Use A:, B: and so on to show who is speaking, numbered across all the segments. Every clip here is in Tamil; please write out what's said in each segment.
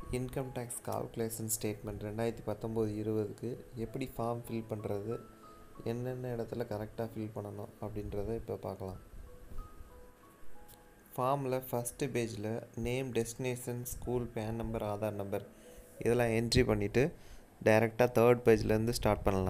A: இன்கம் டேக்ஸ் கால்குலேஷன் ஸ்டேட்மெண்ட் ரெண்டாயிரத்தி பத்தொம்போது இருபதுக்கு எப்படி ஃபார்ம் ஃபில் பண்ணுறது என்னென்ன இடத்துல கரெக்டாக ஃபில் பண்ணணும் அப்படின்றத இப்போ பார்க்கலாம் ஃபார்மில் ஃபஸ்ட்டு பேஜில் name destination school PAN number Aadhaar number இதெல்லாம் என்ட்ரி பண்ணிவிட்டு டைரெக்டாக தேர்ட் பேஜ்லேருந்து ஸ்டார்ட் பண்ணலாம்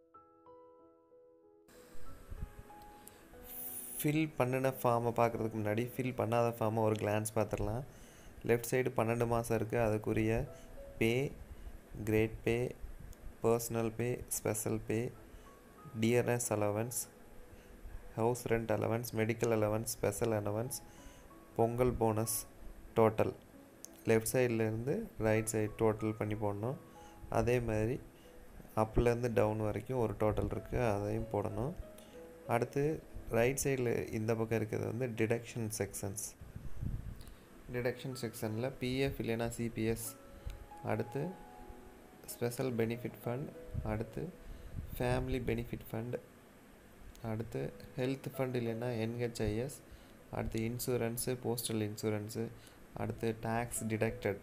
A: ஃபில் பண்ணின ஃபார்மை பார்க்குறதுக்கு முன்னாடி ஃபில் பண்ணாத ஃபார்மை ஒரு கிளான்ஸ் பார்த்துடலாம் லெஃப்ட் சைடு பன்னெண்டு மாதம் இருக்குது அதுக்குரிய pay grade pay personal pay special pay dearness allowance house rent allowance medical allowance special allowance Pongal bonus total left சைட்லேருந்து ரைட் சைடு டோட்டல் பண்ணி போடணும் அதே மாதிரி அப்லேருந்து டவுன் வரைக்கும் ஒரு டோட்டல் இருக்குது அதையும் போடணும் அடுத்து ரைட் சைடில் இந்த பக்கம் இருக்கிறது வந்து டிடக்ஷன் செக்ஷன்ஸ் டிடக்ஷன் செக்ஷனில் பிஎஃப் இல்லைனா சிபிஎஸ் அடுத்து ஸ்பெஷல் பெனிஃபிட் ஃபண்ட் அடுத்து ஃபேமிலி பெனிஃபிட் ஃபண்ட் அடுத்து ஹெல்த் ஃபண்ட் இல்லைன்னா என்ஹெச்ஐஎஸ் அடுத்து இன்சூரன்ஸு போஸ்டல் இன்சூரன்ஸு அடுத்து டேக்ஸ் டிடக்டட்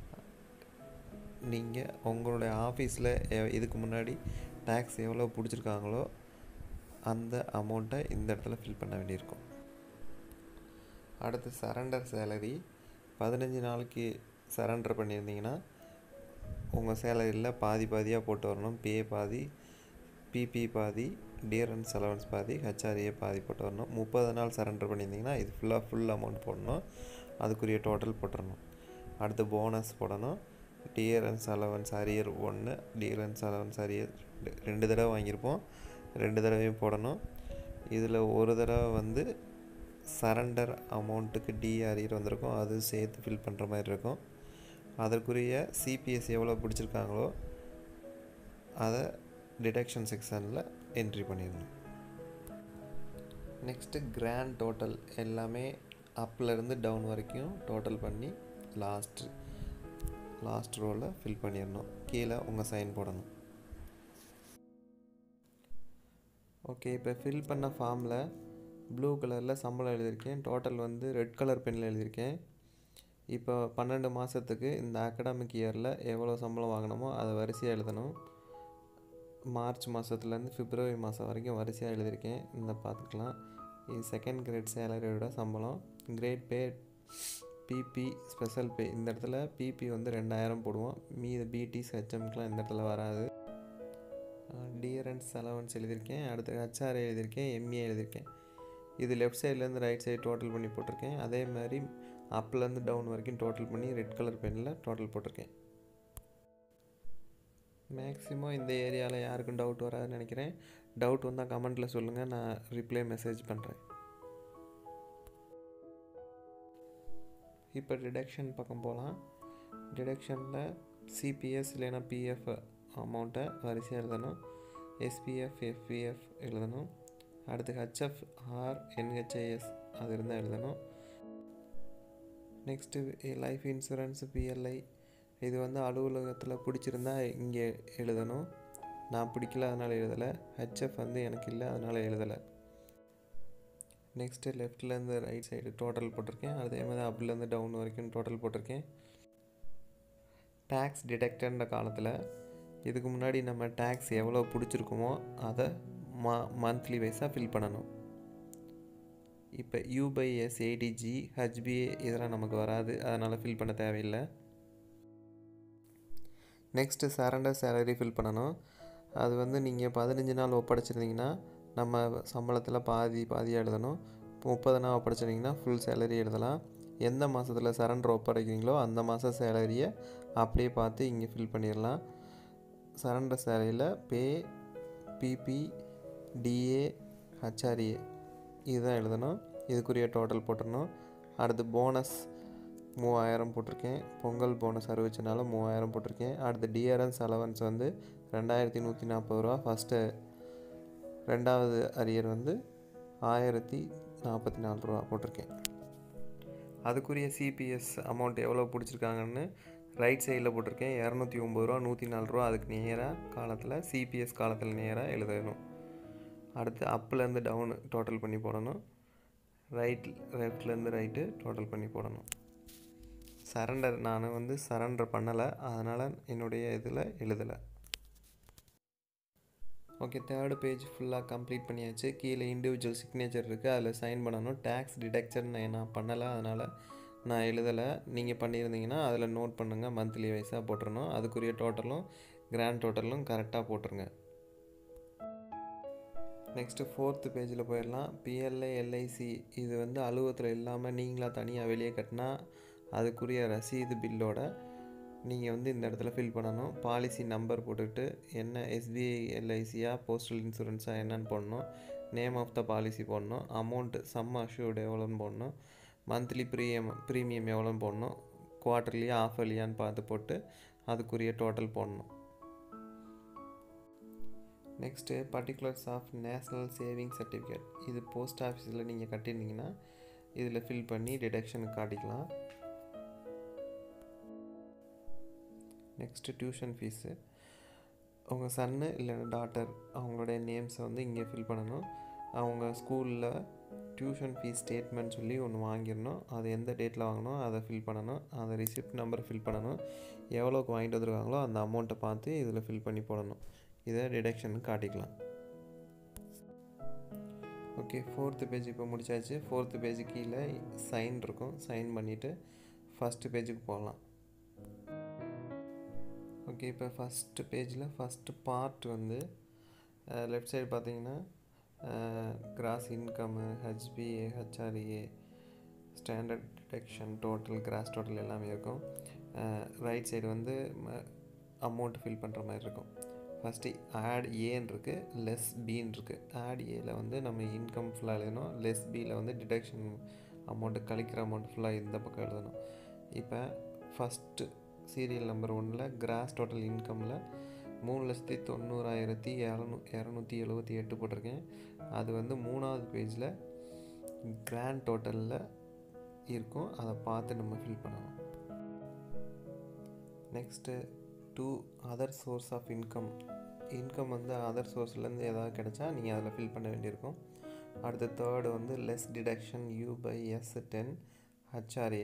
A: நீங்கள் உங்களுடைய ஆஃபீஸில் இதுக்கு முன்னாடி டேக்ஸ் எவ்வளோ பிடிச்சிருக்காங்களோ அந்த அமௌண்ட்டை இந்த இடத்துல ஃபில் பண்ண வேண்டியிருக்கும் அடுத்து சரண்டர் சேலரி பதினஞ்சு நாளைக்கு சரண்டர் பண்ணியிருந்தீங்கன்னா உங்கள் சேலரியில் பாதி பாதியாக போட்டு வரணும் பே பாதி பிபி பாதி டியரன்ஸ் அலவன்ஸ் பாதி ஹெச்ஆர்ஏ பாதி போட்டு வரணும் முப்பது நாள் சரண்டர் பண்ணியிருந்தீங்கன்னா இது ஃபுல்லாக ஃபுல் அமௌண்ட் போடணும் அதுக்குரிய டோட்டல் போட்டுடணும் அடுத்து போனஸ் போடணும் டியரன்ஸ் அலவன்ஸ் அரியர் ஒன்று டியரன்ஸ் அலவன்ஸ் அரியர் ரெண்டு தடவை வாங்கியிருப்போம் ரெண்டு தடவையும் போடணும் இதில் ஒரு தடவை வந்து சரண்டர் அமௌண்ட்டுக்கு டிஆர்இர் வந்திருக்கும் அது சேர்த்து ஃபில் பண்ணுற மாதிரி இருக்கும் அதற்குரிய சிபிஎஸ் எவ்வளோ பிடிச்சிருக்காங்களோ அதை டிடக்ஷன் செக்ஷனில் என்ட்ரி பண்ணிடணும் நெக்ஸ்ட்டு கிராண்ட் டோட்டல் எல்லாமே அப்லேருந்து டவுன் வரைக்கும் டோட்டல் பண்ணி லாஸ்ட்டு லாஸ்ட் ரோவில் ஃபில் பண்ணிடணும் கீழே உங்கள் சைன் போடணும் ஓகே இப்போ ஃபில் பண்ண ஃபார்மில் ப்ளூ கலரில் சம்பளம் எழுதியிருக்கேன் டோட்டல் வந்து ரெட் கலர் பெனில் எழுதியிருக்கேன் இப்போ பன்னெண்டு மாதத்துக்கு இந்த அகடாமிக் இயரில் எவ்வளோ சம்பளம் வாங்கினோமோ அதை வரிசையாக எழுதணும் மார்ச் மாதத்துலேருந்து பிப்ரவரி மாதம் வரைக்கும் வரிசையாக எழுதியிருக்கேன் இந்த பார்த்துக்கலாம் இது செகண்ட் கிரேட் சேலரியோட சம்பளம் grade pay PP special pay இந்த இடத்துல பிபி வந்து ரெண்டாயிரம் போடுவோம் மீது பிடிஸ் ஹெச்எம்க்கெலாம் இந்த இடத்துல வராது டியரன்ஸ் அலவன்ஸ் எழுதியிருக்கேன் அடுத்து ஹெச்ஆர் எழுதியிருக்கேன் எம்ஏ எழுதியிருக்கேன் இது லெஃப்ட் சைட்லேருந்து ரைட் சைடு டோட்டல் பண்ணி போட்டிருக்கேன் அதே மாதிரி அப்லேருந்து டவுன் வரைக்கும் டோட்டல் பண்ணி ரெட் கலர் பெனில் டோட்டல் போட்டிருக்கேன் மேக்ஸிமம் இந்த ஏரியாவில் யாருக்கும் டவுட் வராதுன்னு நினைக்கிறேன் டவுட் வந்தால் கமெண்ட்டில் சொல்லுங்கள் நான் ரிப்ளை மெசேஜ் பண்ணுறேன் இப்போ டிடக்ஷன் பக்கம் போகலாம் டிடக்ஷனில் சிபிஎஸ் இல்லைன்னா பிஎஃப் அமௌண்ட்டை வரிசையாக எழுதணும் எஸ்பிஎஃப் எஃபிஎஃப் எழுதணும் அடுத்து ஹெச்எஃப் ஆர் என்ஹெச்ஐஎஸ் அது இருந்தால் எழுதணும் நெக்ஸ்ட்டு லைஃப் இன்சூரன்ஸ் பிஎல்ஐ இது வந்து அலுவலகத்தில் பிடிச்சிருந்தா இங்கே எழுதணும் நான் பிடிக்கல அதனால் எழுதலை ஹெச்எஃப் வந்து எனக்கு இல்லை அதனால் எழுதலை நெக்ஸ்ட்டு லெஃப்ட்லேருந்து ரைட் சைடு டோட்டல் போட்டிருக்கேன் அதே மாதிரி அப்லேருந்து டவுன் வரைக்கும் டோட்டல் போட்டிருக்கேன் டேக்ஸ் டிடெக்டர்ன்ற காலத்தில் இதுக்கு முன்னாடி நம்ம டேக்ஸ் எவ்வளோ பிடிச்சிருக்குமோ அதை மா மந்த்லி வைஸாக ஃபில் பண்ணணும் இப்போ யூபைஎஸ் ஏடிஜி ஹச்பிஏ இதெல்லாம் நமக்கு வராது அதனால் ஃபில் பண்ண தேவையில்லை நெக்ஸ்ட்டு சரண்டர் சேலரி ஃபில் பண்ணணும் அது வந்து நீங்கள் பதினஞ்சு நாள் ஒப்படைச்சிருந்தீங்கன்னா நம்ம சம்பளத்தில் பாதி பாதியாக எழுதணும் முப்பது நாள் ஒப்படைச்சிருந்தீங்கன்னா ஃபுல் சேலரி எழுதலாம் எந்த மாதத்தில் சரண்டர் ஒப்படைக்கிறீங்களோ அந்த மாத சேலரியை அப்படியே பார்த்து இங்கே ஃபில் பண்ணிடலாம் சரண்டர் சேலரியில் பே பிபி டிஏ ஹச்ஆர்ஏ இதுதான் எழுதணும் இதுக்குரிய டோட்டல் போட்டுடணும் அடுத்து போனஸ் மூவாயிரம் போட்டிருக்கேன் பொங்கல் போனஸ் அறிவிச்சனால மூவாயிரம் போட்டிருக்கேன் அடுத்து டிஆர்என்ஸ் அலவன்ஸ் வந்து ரெண்டாயிரத்தி நூற்றி நாற்பது ரூபா ஃபஸ்ட்டு ரெண்டாவது அரியர் வந்து ஆயிரத்தி நாற்பத்தி நாலு ரூபா போட்டிருக்கேன் அதுக்குரிய சிபிஎஸ் அமௌண்ட் எவ்வளோ பிடிச்சிருக்காங்கன்னு ரைட் சைடில் போட்டிருக்கேன் இரநூத்தி ஒம்பது ரூபா நூற்றி நாலு ரூபா அதுக்கு நேராக காலத்தில் சிபிஎஸ் காலத்தில் நேராக எழுதணும் அடுத்து அப்லேருந்து டவுனு டோட்டல் பண்ணி போடணும் ரைட் லெஃப்ட்லேருந்து ரைட்டு டோட்டல் பண்ணி போடணும் சரண்டர் நான் வந்து சரண்டர் பண்ணலை அதனால் என்னுடைய இதில் எழுதலை ஓகே தேர்டு பேஜ் ஃபுல்லாக கம்ப்ளீட் பண்ணியாச்சு கீழே இண்டிவிஜுவல் சிக்னேச்சர் இருக்குது அதில் சைன் பண்ணணும் டேக்ஸ் டிடக்ஷன் நான் பண்ணலை அதனால் நான் எழுதலை நீங்கள் பண்ணியிருந்தீங்கன்னா அதில் நோட் பண்ணுங்கள் மந்த்லி வைஸாக போட்டுறணும் அதுக்குரிய டோட்டலும் கிராண்ட் டோட்டலும் கரெக்டாக போட்டுருங்க நெக்ஸ்ட்டு ஃபோர்த்து பேஜில் போயிடலாம் பிஎல்ஐ எல்ஐசி இது வந்து அலுவலகத்தில் இல்லாமல் நீங்களாக தனியாக வெளியே கட்டினா அதுக்குரிய ரசீது பில்லோட நீங்கள் வந்து இந்த இடத்துல ஃபில் பண்ணணும் பாலிசி நம்பர் போட்டுக்கிட்டு என்ன எஸ்பிஐ எல்ஐசியா போஸ்டல் இன்சூரன்ஸாக என்னன்னு போடணும் நேம் ஆஃப் த பாலிசி போடணும் அமௌண்ட்டு சம் அஷ்யூர்டு எவ்வளோன்னு போடணும் மந்த்லி ப்ரீமியம் ப்ரீமியம் எவ்வளோன்னு போடணும் குவார்ட்டர்லியா ஆஃப் இயர்லியான்னு பார்த்து போட்டு அதுக்குரிய டோட்டல் போடணும் next particulars of national saving certificate இது போஸ்ட் ஆஃபீஸில் நீங்கள் கட்டியிருந்தீங்கன்னா இதில் ஃபில் பண்ணி டிடக்ஷனுக்கு காட்டிக்கலாம் நெக்ஸ்ட்டு டியூஷன் ஃபீஸு உங்கள் சன்னு இல்லைன்னா டாட்டர் அவங்களுடைய நேம்ஸை வந்து இங்கே ஃபில் பண்ணணும் அவங்க ஸ்கூலில் டியூஷன் ஃபீஸ் ஸ்டேட்மெண்ட் சொல்லி ஒன்று வாங்கிடணும் அது எந்த டேட்டில் வாங்கணும் அதை ஃபில் பண்ணணும் அதை ரிசிப்ட் நம்பர் ஃபில் பண்ணணும் எவ்வளோக்கு வாங்கிட்டு வந்துருக்காங்களோ அந்த அமௌண்ட்டை பார்த்து இதில் ஃபில் பண்ணி போடணும் இதை டிடக்ஷனுக்கு காட்டிக்கலாம் ஓகே ஃபோர்த்து பேஜ் இப்போ முடிச்சாச்சு ஃபோர்த்து பேஜ் கீழே சைன் இருக்கும் சைன் பண்ணிவிட்டு ஃபஸ்ட்டு பேஜுக்கு போகலாம் ஓகே இப்போ ஃபஸ்ட்டு பேஜில் ஃபஸ்ட்டு பார்ட் வந்து லெஃப்ட் சைடு பார்த்தீங்கன்னா gross income HPA HRA standard deduction total gross total எல்லாமே இருக்கும் ரைட் சைடு வந்து அமௌண்ட் ஃபில் பண்ணுற மாதிரி இருக்கும் ஃபஸ்ட்டு ஆட் ஏன்னு இருக்குது லெஸ் பின்னு இருக்குது ஆட் ஏல வந்து நம்ம இன்கம் ஃபுல்லாக எழுதணும் லெஸ் பியில் வந்து டிடக்ஷன் அமௌண்ட்டு கழிக்கிற அமௌண்ட் ஃபுல்லாக இந்த பக்கம் எழுதணும் இப்போ ஃபஸ்ட்டு சீரியல் நம்பர் ஒன்றில் கிராஸ் டோட்டல் இன்கமில் மூணு லட்சத்தி தொண்ணூறாயிரத்தி இரநூ இரநூத்தி எழுபத்தி எட்டு போட்டிருக்கேன் அது வந்து மூணாவது பேஜில் கிராண்ட் டோட்டலில் இருக்கும் அதை பார்த்து நம்ம ஃபில் பண்ணணும் next two other source of income income வந்து அதர் சோர்ஸ்லேருந்து ஏதாவது கிடைச்சா நீங்கள் அதில் ஃபில் பண்ண வேண்டியிருக்கும் அடுத்து தேர்டு வந்து less deduction U by S ten HRA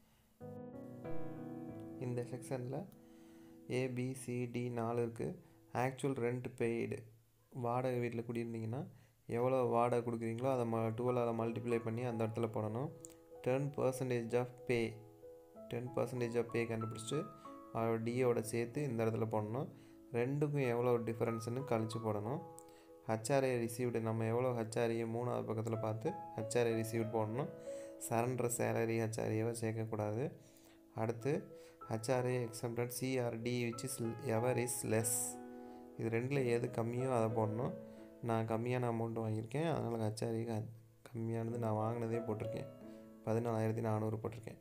A: இந்த செக்ஷனில் ஏபிசிடி நாலு இருக்குது ஆக்சுவல் ரெண்ட் பெய்டு வாடகை வீட்டில் குடியிருந்தீங்கன்னா எவ்வளோ வாடகை கொடுக்குறீங்களோ அதை ம டுவெலால் மல்டிப்ளை பண்ணி அந்த இடத்துல போடணும் ten percentage of pay ten percentage of pay கண்டுபிடிச்சிட்டு அதோட டியோட சேர்த்து இந்த இடத்துல போடணும் ரெண்டுக்கும் எவ்வளோ டிஃப்ரென்ஸ்னு கழித்து போடணும் ஹச்ஆர்ஏ ரிசீவ்டு நம்ம எவ்வளோ ஹச்ஆர்ஏ மூணாவது பக்கத்தில் பார்த்து ஹச்ஆர்ஏ ரிசீவ்டு போடணும் சரண்டர் சேலரி ஹச்ஆர்ஏவை சேர்க்கக்கூடாது அடுத்து HRA exempted CRT which is ever is less இது ரெண்டில் எது கம்மியோ அதை போடணும் நான் கம்மியான அமௌண்ட் வாங்கியிருக்கேன் அதனால் ஹச்ஆர்ஏ கம்மியானது நான் வாங்கினதே போட்டிருக்கேன் பதினாலாயிரத்தி நானூறு போட்டிருக்கேன்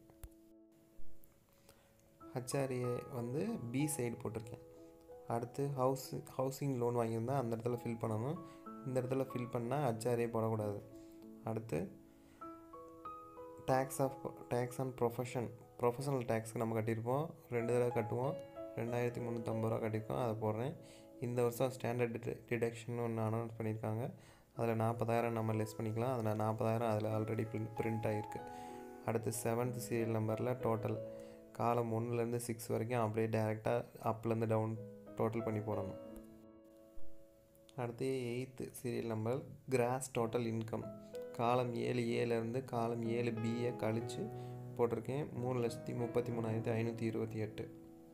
A: ஹச்ஆர்ஏ வந்து பி சைடு போட்டிருக்கேன் அடுத்து ஹவுஸ் ஹவுசிங் லோன் வாங்கியிருந்தால் அந்த இடத்துல ஃபில் பண்ணணும் இந்த இடத்துல ஃபில் பண்ணால் ஹச்ஆர்ஏ போடக்கூடாது அடுத்து tax of tax on profession professional டேக்ஸ்க்கு நம்ம கட்டியிருப்போம் ரெண்டு தடவை கட்டுவோம் ரெண்டாயிரத்தி முந்நூற்றம்பது ரூபா கட்டியிருக்கோம் அதை போடுறேன் இந்த வருஷம் ஸ்டாண்டர்ட் டிட டிடக்ஷன் ஒன்று அனௌன்ஸ் பண்ணியிருக்காங்க அதில் நாற்பதாயிரம் நம்ம லெஸ் பண்ணிக்கலாம் அதில் நாற்பதாயிரம் அதில் ஆல்ரெடி பிரிண்ட் பிரிண்ட் ஆகிருக்கு அடுத்து செவன்த் சீரியல் நம்பரில் டோட்டல் காலம் ஒன்றுலேருந்து சிக்ஸ் வரைக்கும் அப்படியே டேரெக்டாக அப்லேருந்து டவுன் டோட்டல் பண்ணி போடணும் அடுத்து eighth serial number gross total income காலம் ஏழு ஏலேருந்து காலம் ஏழு பியை கழித்து போட்டிருக்கேன் மூணு லட்சத்தி முப்பத்தி மூணாயிரத்தி ஐநூற்றி இருபத்தி எட்டு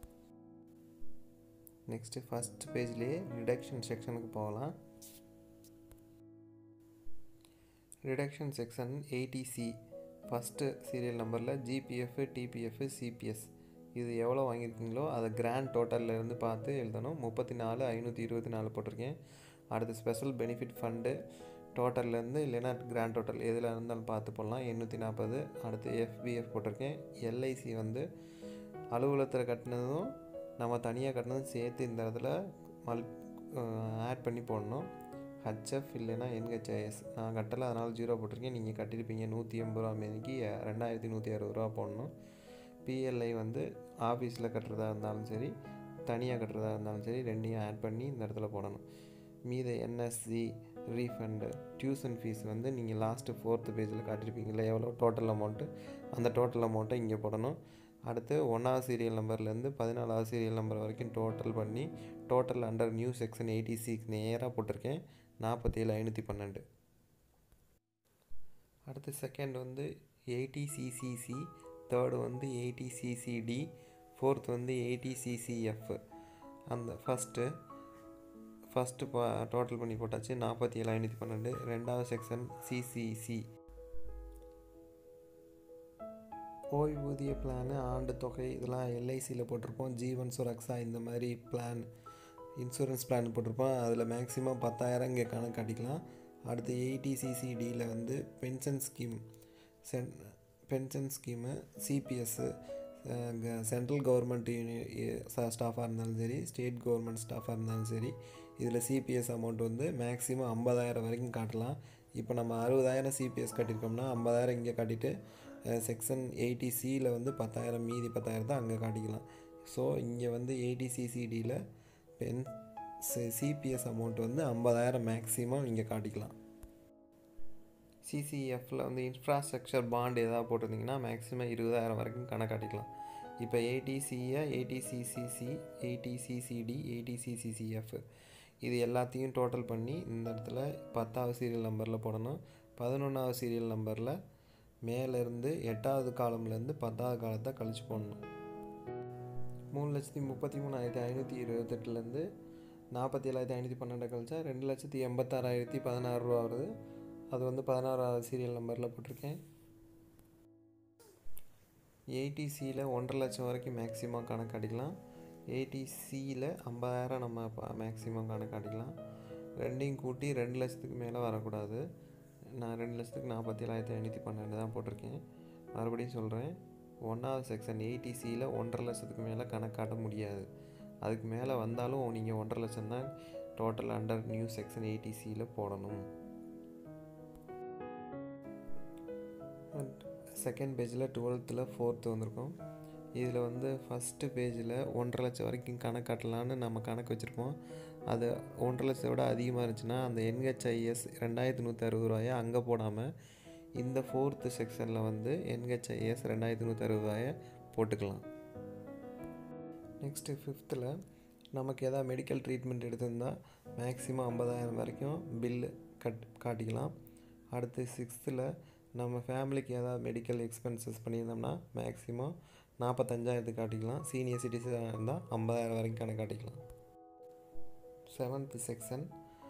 A: நெக்ஸ்ட்டு ஃபஸ்ட் பேஜ்லேயே ரிடக்ஷன் செக்ஷனுக்கு போகலாம் reduction section eighty C first serial நம்பரில் ஜிபிஎஃப் டிபிஎஃப் சிபிஎஸ் இது எவ்வளோ வாங்கியிருக்கீங்களோ அதை கிராண்ட் டோட்டலில் இருந்து பார்த்து எழுதணும் முப்பத்தி நாலு ஐநூற்றி இருபத்தி நாலு போட்டிருக்கேன் அடுத்து ஸ்பெஷல் பெனிஃபிட் ஃபண்டு டோட்டல்லேருந்து இல்லைன்னா கிராண்ட் டோட்டல் எதில் இருந்தாலும் பார்த்து போடலாம் எண்ணூற்றி நாற்பது அடுத்து எஃபிஎஃப் போட்டிருக்கேன் எல்ஐசி வந்து அலுவலகத்தில் கட்டினதும் நம்ம தனியாக கட்டினதும் சேர்த்து இந்த இடத்துல மல் ஆட் பண்ணி போடணும் ஹச்எஃப் இல்லைன்னா என்ஹெச்ஐஎஸ் நான் கட்டலை அதனால் ஜீரோ போட்டிருக்கேன் நீங்கள் கட்டியிருப்பீங்க நூற்றி எண்பது ரூபா மேனிக்கு ரெண்டாயிரத்தி நூற்றி அறுபது ரூபா போடணும் பிஎல்ஐ வந்து ஆஃபீஸில் கட்டுறதா இருந்தாலும் சரி தனியாக கட்டுறதா இருந்தாலும் சரி ரெண்டையும் ஆட் பண்ணி இந்த இடத்துல போடணும் மீத என்எஸ்சி ரீஃபண்டு டியூஷன் ஃபீஸ் வந்து நீங்கள் லாஸ்ட்டு ஃபோர்த்து பேஜில் காட்டியிருப்பீங்களா எவ்வளோ டோட்டல் அமௌண்ட்டு அந்த டோட்டல் அமௌண்ட்டை இங்கே போடணும் அடுத்து ஒன்றாவது சீரியல் நம்பர்லேருந்து பதினாலாவது சீரியல் நம்பர் வரைக்கும் டோட்டல் பண்ணி total under new section eighty six நேராக போட்டிருக்கேன் நாற்பத்தேழு ஐநூற்றி பன்னெண்டு அடுத்து செகண்ட் வந்து எயிட்டி சிசிசி தேர்டு வந்து எயிட்டி சிசிடி ஃபோர்த் வந்து எயிட்டி சிசிஎஃப் அந்த ஃபஸ்ட்டு ஃபஸ்ட்டு பா டோட்டல் பண்ணி போட்டாச்சு நாற்பத்தி ஏழு ஐநூற்றி பன்னெண்டு ரெண்டாவது செக்ஷன் சிசிசி ஓய்வூதிய பிளானு ஆண்டு தொகை இதெல்லாம் எல்ஐசியில் போட்டிருப்போம் ஜீவன் சுரக்ஷா இந்த மாதிரி பிளான் இன்சூரன்ஸ் பிளான் போட்டிருப்போம் அதில் மேக்ஸிமம் பத்தாயிரம் இங்கே கணக்கு காட்டிக்கலாம் அடுத்து எயிட்டி சிசிடியில் வந்து பென்ஷன் ஸ்கீம் சென் pension scheme CPS central government யூனி ஸ்டாஃபாக இருந்தாலும் சரி ஸ்டேட் கவர்மெண்ட் ஸ்டாஃபாக இருந்தாலும் சரி இதில் சிபிஎஸ் அமௌண்ட் வந்து மேக்ஸிமம் ஐம்பதாயிரம் வரைக்கும் காட்டலாம் இப்போ நம்ம அறுபதாயிரம் சிபிஎஸ் கட்டியிருக்கோம்னா ஐம்பதாயிரம் இங்கே காட்டிட்டு செக்ஷன் எயிட்டி சியில் வந்து பத்தாயிரம் மீதி பத்தாயிரத்தை அங்கே காட்டிக்கலாம் ஸோ இங்கே வந்து எயிட்டி சிசிடியில் பென் சிபிஎஸ் அமௌண்ட் வந்து ஐம்பதாயிரம் மேக்ஸிமம் இங்கே காட்டிக்கலாம் சிசிஎஃப்பில் வந்து இன்ஃப்ராஸ்ட்ரக்சர் பாண்ட் எதாவது போட்டிருந்தீங்கன்னா மேக்ஸிமம் இருபதாயிரம் வரைக்கும் கணக்காட்டிக்கலாம் இப்போ ஏடிசியை ஏடிசிசிசி ஏடிசிசிடி ஏடிசிசிசிஎஃப் இது எல்லாத்தையும் டோட்டல் பண்ணி இந்த இடத்துல பத்தாவது சீரியல் நம்பரில் போடணும் பதினொன்றாவது சீரியல் நம்பரில் மேலேருந்து எட்டாவது காலம்லேருந்து பத்தாவது காலத்தை கழிச்சு போடணும் மூணு லட்சத்தி முப்பத்தி மூணாயிரத்தி ஐநூற்றி இருபத்தெட்டுலேருந்து நாற்பத்தி ஏழாயிரத்தி ஐநூற்றி பன்னெண்டு கழிச்சா ரெண்டு லட்சத்தி எண்பத்தாறாயிரத்தி பதினாறு ரூபா வருது அது வந்து பதினாறாவது சீரியல் நம்பரில் போட்டிருக்கேன் ஏடிசியில் ஒன்றரை லட்சம் வரைக்கும் மேக்ஸிமம் கணக்கு அடிக்கலாம் ஏடிசியில் ஐம்பதாயிரம் நம்ம மேக்ஸிமம் கணக்கு அடிக்கலாம் ரெண்டையும் கூட்டி ரெண்டு லட்சத்துக்கு மேலே வரக்கூடாது நான் ரெண்டு லட்சத்துக்கு நாற்பத்தி ஏழாயிரத்தி ஐநூற்றி பன்னெண்டு தான் போட்டிருக்கேன் மறுபடியும் சொல்கிறேன் ஒன்றாவது செக்ஷன் ஏடிசியில் ஒன்றரை லட்சத்துக்கு மேலே கணக்காட்ட முடியாது அதுக்கு மேலே வந்தாலும் நீங்கள் ஒன்றரை லட்சம் தான் டோட்டல் அண்டர் நியூ செக்ஷன் ஏடிசியில் போடணும் செகண்ட் பேஜில் டுவெல்த்தில் ஃபோர்த்து வந்திருக்கோம் இதில் வந்து ஃபஸ்ட்டு பேஜில் ஒன்றரை லட்சம் வரைக்கும் கணக்கு காட்டலான்னு நம்ம கணக்கு வச்சுருப்போம் அது ஒன்றரை லட்சத்தை விட அதிகமாக இருந்துச்சுன்னா அந்த என்ஹெச்ஐஎஸ் ரெண்டாயிரத்தி நூற்றி அறுபது ரூபாயை அங்கே போடாமல் இந்த ஃபோர்த்து செக்ஷனில் வந்து என்ஹெச்ஐஎஸ் ரெண்டாயிரத்தி நூற்றி அறுபது ரூபாயை போட்டுக்கலாம் நெக்ஸ்ட்டு ஃபிஃப்த்தில் நமக்கு எதாவது மெடிக்கல் ட்ரீட்மெண்ட் எடுத்திருந்தால் மேக்ஸிமம் ஐம்பதாயிரம் வரைக்கும் பில்லு கட் காட்டிக்கலாம் அடுத்து சிக்ஸ்த்தில் நம்ம ஃபேமிலிக்கு ஏதாவது மெடிக்கல் எக்ஸ்பென்சஸ் பண்ணியிருந்தோம்னா மேக்ஸிமம் நாற்பத்தஞ்சாயிரத்துக்கு காட்டிக்கலாம் சீனியர் சிட்டிசனாக இருந்தால் ஐம்பதாயிரம் வரைக்கும் கணக்கு காட்டிக்கலாம் செவன்த்து செக்ஷன்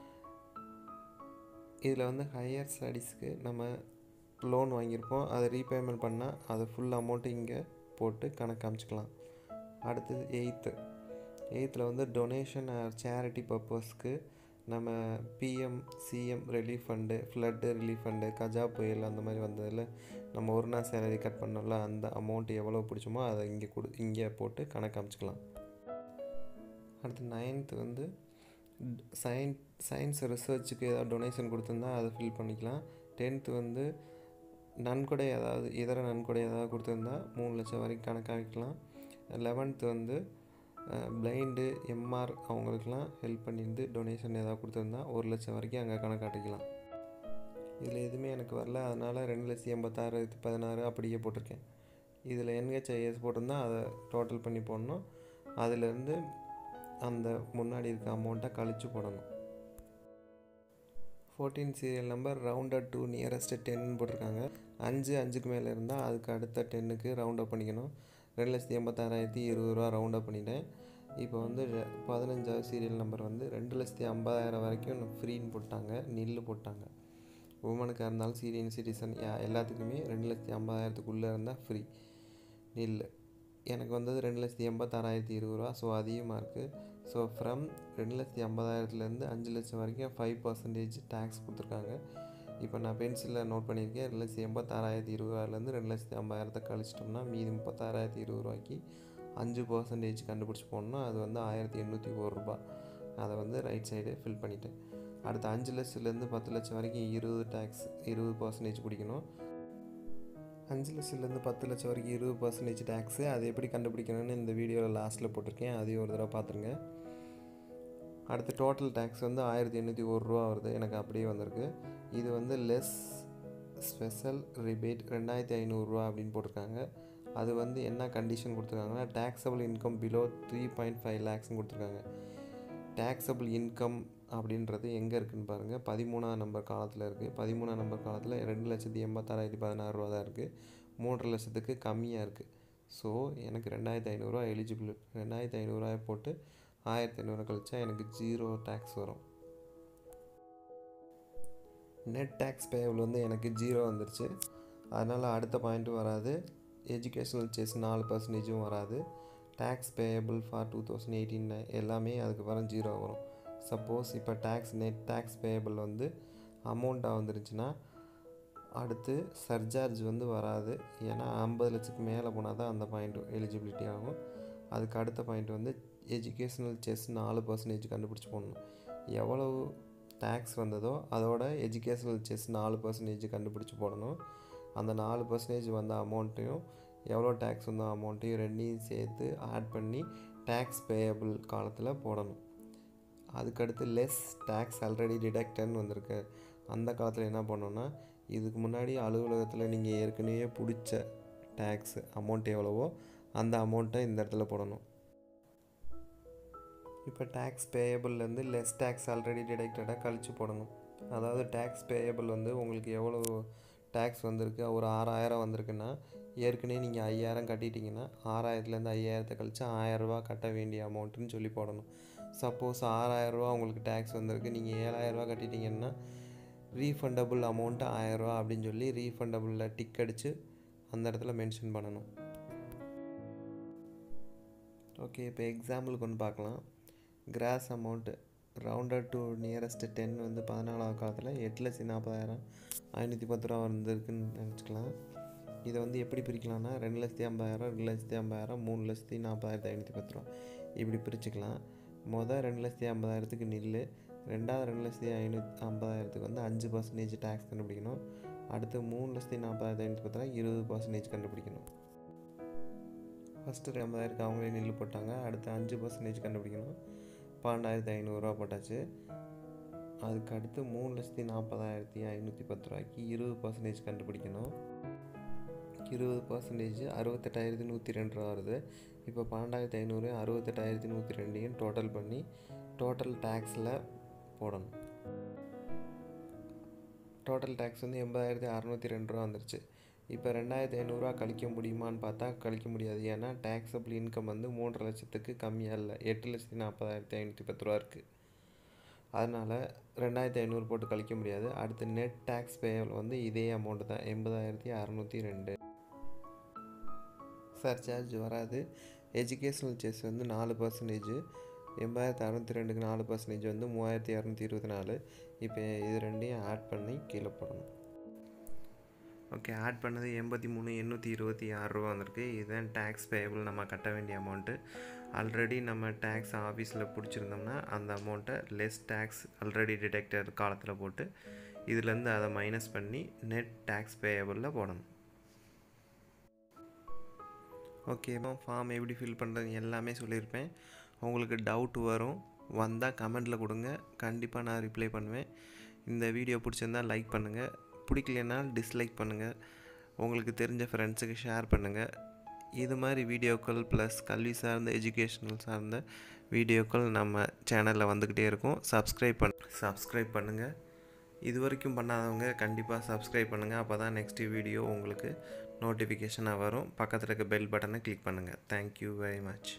A: இதில் வந்து ஹையர் ஸ்டடீஸ்க்கு நம்ம லோன் வாங்கியிருப்போம் அதை ரீபேமெண்ட் பண்ணால் அதை ஃபுல் அமௌண்ட்டு இங்கே போட்டு கணக்கு காமிச்சிக்கலாம் அடுத்தது எயித்து எயித்தில் வந்து டொனேஷன் ஆர் சேரிட்டி பர்பஸ்க்கு நம்ம PM CM relief fund flood relief fund Gaja புயல் அந்த மாதிரி வந்ததில் நம்ம ஒரு நாள் சேலரி கட் பண்ணோம்ல அந்த அமௌண்ட் எவ்வளோ பிடிச்சோமோ அதை இங்கே கொடு இங்கே போட்டு கணக்கு அமைச்சிக்கலாம் அடுத்து நைன்த்து வந்து சயின் சயின்ஸ் ரிசர்ச்சுக்கு ஏதாவது டொனேஷன் கொடுத்துருந்தா அதை ஃபில் பண்ணிக்கலாம் டென்த்து வந்து நன்கொடை ஏதாவது இதர நன்கொடை ஏதாவது கொடுத்துருந்தா மூணு லட்சம் வரைக்கும் கணக்காகிக்கலாம் லெவன்த்து வந்து பிளைண்டு எம்ஆர் அவங்களுக்குலாம் ஹெல்ப் பண்ணியிருந்து டொனேஷன் ஏதாவது கொடுத்துருந்தா ஒரு லட்சம் வரைக்கும் அங்கே கணக்காட்டிக்கலாம் இதில் எதுவுமே எனக்கு வரல அதனால் ரெண்டு லட்சத்தி எண்பத்தாறாயிரத்தி பதினாறு அப்படியே போட்டிருக்கேன் இதில் என்ஹெச்ஐஎஸ் போட்டிருந்தா அதை டோட்டல் பண்ணி போடணும் அதிலேருந்து அந்த முன்னாடி இருக்க அமௌண்ட்டை கழித்து போடணும் fourteen serial number rounded to nearest டென்னு போட்டிருக்காங்க அஞ்சு அஞ்சுக்கு மேலே இருந்தால் அதுக்கு அடுத்த டென்னுக்கு ரவுண்ட் அப் பண்ணிக்கணும் ரெண்டு லட்சத்தி எண்பத்தாறாயிரத்தி இருபது ரூபா ரவுண்ட் அப் பண்ணிட்டேன் இப்போ வந்து பதினஞ்சாவது சீரியல் நம்பர் வந்து ரெண்டு லட்சத்தி ஐம்பதாயிரம் வரைக்கும் ஃப்ரீன்னு போட்டாங்க நில்லு போட்டாங்க உமனுக்காக இருந்தாலும் சீரியன் சிட்டிசன் எல்லாத்துக்குமே ரெண்டு லட்சத்தி ஐம்பதாயிரத்துக்குள்ளே இருந்தால் ஃப்ரீ நில்லு எனக்கு வந்தது ரெண்டு லட்சத்தி எண்பத்தாறாயிரத்தி இருபது ரூபா ஸோ அதிகமாக இருக்குது ஸோ ஃப்ரம் ரெண்டு லட்சத்தி ஐம்பதாயிரத்துலேருந்து அஞ்சு லட்சம் வரைக்கும் ஃபைவ் பர்சன்டேஜ் டேக்ஸ் கொடுத்துருக்காங்க இப்போ நான் பென்சிலில் நோட் பண்ணியிருக்கேன் ரெண்டு லட்சத்தி எண்பத்தாறாயிரத்தி இருபது ரூபாயிலேருந்து ரெண்டு லட்சத்தி ஐம்பதாயிரத்தை கழிச்சிட்டோம்னா மீதி முப்பத்தாறாயிரத்தி இருபது ரூபாய்க்கு அஞ்சு பர்சன்டேஜ் கண்டுபிடிச்சி போடணும் அது வந்து ஆயிரத்தி எண்ணூற்றி ஒரு ரூபா அதை வந்து ரைட் சைடு ஃபில் பண்ணிட்டேன் அடுத்து அஞ்சு லட்சத்துலேருந்து பத்து லட்சம் வரைக்கும் இருபது டேக்ஸ் இருபது பர்சன்டேஜ் பிடிக்கணும் அஞ்சு லட்சத்துலேருந்து பத்து லட்சம் வரைக்கும் இருபது பர்சன்டேஜ் டேக்ஸு அது எப்படி கண்டுபிடிக்கணும்னு இந்த வீடியோவில் லாஸ்ட்டில் போட்டிருக்கேன் அதையும் ஒரு தடவை பார்த்துருங்க அடுத்து டோட்டல் டேக்ஸ் வந்து ஆயிரத்தி எண்ணூற்றி ஒரு ரூபா வருது எனக்கு அப்படியே வந்திருக்கு இது வந்து லெஸ் ஸ்பெஷல் ரிபேட் ரெண்டாயிரத்தி ஐநூறுரூவா அப்படின்னு போட்டிருக்காங்க அது வந்து என்ன கண்டிஷன் கொடுத்துருக்காங்கன்னா taxable income below three point five லேக்ஸ்னு கொடுத்துருக்காங்க டேக்ஸபிள் இன்கம் அப்படின்றது எங்கே இருக்குதுன்னு பாருங்கள் பதிமூணாம் நம்பர் காலத்தில் இருக்குது பதிமூணாம் நம்பர் காலத்தில் ரெண்டு லட்சத்தி எண்பத்தாறாயிரத்தி பதினாறு ரூபா தான் இருக்குது மூன்றரை லட்சத்துக்கு கம்மியாக இருக்குது ஸோ எனக்கு ரெண்டாயிரத்தி ஐநூறுரூவா எலிஜிபிள் ரெண்டாயிரத்தி ஐநூறுரூவா போட்டு ஆயிரத்தி ஐநூறு கழிச்சா எனக்கு ஜீரோ டேக்ஸ் வரும் நெட் டேக்ஸ் பேபிள் வந்து எனக்கு ஜீரோ வந்துருச்சு அதனால் அடுத்த பாயிண்ட்டும் வராது எஜுகேஷனல் செஸ் நாலு பர்சன்டேஜும் வராது tax payable for two thousand eighteen எல்லாமே அதுக்கப்புறம் ஜீரோ வரும் சப்போஸ் இப்போ டேக்ஸ் நெட் டேக்ஸ் பேயபிள் வந்து அமௌண்ட்டாக வந்துருச்சுன்னா அடுத்து சர்ஜார்ஜ் வந்து வராது ஏன்னா ஐம்பது லட்சத்துக்கு மேலே போனால் தான் அந்த பாயிண்ட் எலிஜிபிலிட்டி ஆகும் அதுக்கு அடுத்த பாயிண்ட் வந்து எஜுகேஷ்னல் செஸ் நாலு பர்சன்டேஜ் கண்டுபிடிச்சி போடணும் எவ்வளவு டேக்ஸ் வந்ததோ அதோட எஜுகேஷ்னல் செஸ் நாலு பர்சன்டேஜ் கண்டுபிடிச்சி போடணும் அந்த நாலு பர்சன்டேஜ் வந்த அமௌண்ட்டையும் எவ்வளோ டேக்ஸ் வந்த அமௌண்ட்டையும் ரெண்டையும் சேர்த்து ஆட் பண்ணி டேக்ஸ் பேயபிள் காலத்தில் போடணும் அதுக்கடுத்து லெஸ் டேக்ஸ் ஆல்ரெடி டிடக்டன்னு வந்திருக்கு அந்த காலத்தில் என்ன பண்ணோன்னா இதுக்கு முன்னாடி அலுவலகத்தில் நீங்கள் ஏற்கனவே பிடிச்ச டேக்ஸ் அமௌண்ட் எவ்வளவோ அந்த அமௌண்ட்டை இந்த இடத்துல போடணும் இப்போ டேக்ஸ் பேயபிள்லேருந்து லெஸ் டேக்ஸ் ஆல்ரெடி டிடக்டடாக கழித்து போடணும் அதாவது டேக்ஸ் பேயபிள் வந்து உங்களுக்கு எவ்வளோ டேக்ஸ் வந்திருக்கு ஒரு ஆறாயிரம் வந்திருக்குன்னா ஏற்கனவே நீங்கள் ஐயாயிரம் கட்டிட்டீங்கன்னா ஆறாயிரத்துலேருந்து ஐயாயிரத்தை கழிச்சு ஆயிரரூபா கட்ட வேண்டிய அமௌண்ட்டுன்னு சொல்லி போடணும் சப்போஸ் ஆறாயிரரூவா உங்களுக்கு டேக்ஸ் வந்திருக்கு நீங்கள் ஏழாயிரரூவா கட்டிட்டீங்கன்னா ரீஃபண்டபுள் அமௌண்ட்டு ஆயிரரூவா அப்படின்னு சொல்லி ரீஃபண்டபுளில் டிக் அடித்து அந்த இடத்துல மென்ஷன் பண்ணணும் ஓகே இப்போ எக்ஸாம்பிளுக்கு ஒன்று பார்க்கலாம் gross amount rounded to nearest ten வந்து பதினாலாவது காலத்தில் எட்டு லட்சத்தி நாற்பதாயிரம் ஐநூற்றி பத்து ரூபா வந்திருக்குன்னு நினச்சிக்கலாம் இதை வந்து எப்படி பிரிக்கலாம்னா ரெண்டு லட்சத்தி ஐம்பதாயிரம் ரெண்டு லட்சத்தி ஐம்பதாயிரம் மூணு லட்சத்தி நாற்பதாயிரத்தி ஐநூற்றி பத்து ரூபா இப்படி பிரிச்சுக்கலாம் மொதல் ரெண்டு லட்சத்தி ஐம்பதாயிரத்துக்கு நில்லு ரெண்டாவது ரெண்டு லட்சத்தி ஐநூற்றி ஐம்பதாயிரத்துக்கு வந்து அஞ்சு பர்சன்டேஜ் டேக்ஸ் கண்டுபிடிக்கணும் அடுத்து மூணு லட்சத்தி நாற்பதாயிரத்தி ஐநூற்றி பத்து ரூபா இருபது பர்சன்டேஜ் கண்டுபிடிக்கணும் ஃபஸ்ட்டு ஐம்பதாயிரத்துக்கு அவங்களே நில்லு போட்டாங்க அடுத்து அஞ்சு பர்சன்டேஜ் கண்டுபிடிக்கணும் பன்னெண்டாயிரத்தி ஐநூறுரூவா போட்டாச்சு அதுக்கு அடுத்து மூணு லட்சத்தி நாற்பதாயிரத்தி ஐநூற்றி பத்து ரூபாய்க்கு இருபது பர்சன்டேஜ் கண்டுபிடிக்கணும் இருபது பர்சன்டேஜ் அறுபத்தெட்டாயிரத்தி நூற்றி ரெண்டு ரூபா வருது இப்போ பன்னெண்டாயிரத்தி ஐநூறு அறுபத்தெட்டாயிரத்தி நூற்றி ரெண்டையும் டோட்டல் பண்ணி டோட்டல் டேக்ஸில் போடணும் டோட்டல் டேக்ஸ் வந்து எண்பதாயிரத்தி அறநூற்றி ரெண்டு ரூபா வந்துருச்சு இப்போ ரெண்டாயிரத்தி ஐநூறுரூவா கழிக்க முடியுமான்னு பார்த்தா கழிக்க முடியாது ஏன்னா டேக்ஸபிள் இன்கம் வந்து மூன்றரை லட்சத்துக்கு கம்மியாக இல்லை எட்டு லட்சத்தி நாற்பதாயிரத்தி ஐநூற்றி பத்து ரூபா இருக்குது அதனால் ரெண்டாயிரத்தி ஐநூறு போட்டு கழிக்க முடியாது அடுத்து நெட் டேக்ஸ் பேயபிள் வந்து இதே அமௌண்ட்டு தான் எண்பதாயிரத்தி அறநூற்றி ரெண்டு சர்சார்ஜ் வராது எஜுகேஷ்னல் செஸ் வந்து நாலு பர்சன்டேஜ் எண்பதாயிரத்தி அறநூற்றி ரெண்டுக்கு நாலு பர்சன்டேஜ் வந்து மூவாயிரத்தி இரநூத்தி இருபத்தி நாலு இப்போ இது ரெண்டையும் ஆட் பண்ணி கீழே போடணும் ஓகே ஆட் பண்ணது எண்பத்தி மூணு எண்ணூற்றி இருபத்தி ஆறு ரூபா வந்திருக்கு இதுதான் டேக்ஸ் பேயபிள் நம்ம கட்ட வேண்டிய அமௌண்ட்டு ஆல்ரெடி நம்ம டேக்ஸ் ஆஃபீஸில் பிடிச்சிருந்தோம்னா அந்த அமௌண்ட்டை லெஸ் டேக்ஸ் ஆல்ரெடி டிடெக்டர் காலத்தில் போட்டு இதுலேருந்து அதை மைனஸ் பண்ணி நெட் டேக்ஸ் பேயபிளில் போடணும் ஓகே ஃபார்ம் எப்படி ஃபில் பண்ணுறது எல்லாமே சொல்லியிருப்பேன் உங்களுக்கு டவுட் வரும் வந்தால் கமெண்டில் கொடுங்க கண்டிப்பாக நான் ரிப்ளை பண்ணுவேன் இந்த வீடியோ பிடிச்சிருந்தால் லைக் பண்ணுங்கள் பிடிக்கலன்னா டிஸ்லைக் பண்ணுங்கள் உங்களுக்கு தெரிஞ்ச ஃப்ரெண்ட்ஸுக்கு ஷேர் பண்ணுங்கள் இது மாதிரி வீடியோக்கள் ப்ளஸ் கல்வி சார்ந்த எஜுகேஷ்னல் சார்ந்த வீடியோக்கள் நம்ம சேனலில் வந்துக்கிட்டே இருக்கும் சப்ஸ்கிரைப் பண் சப்ஸ்கிரைப் பண்ணுங்கள் இது வரைக்கும் பண்ணாதவங்க கண்டிப்பாக சப்ஸ்கிரைப் பண்ணுங்கள் அப்போ தான் நெக்ஸ்ட் வீடியோ உங்களுக்கு நோட்டிஃபிகேஷனாக வரும் பக்கத்தில் இருக்க பெல் பட்டனை கிளிக் பண்ணுங்கள் தேங்க்யூ வெரி மச்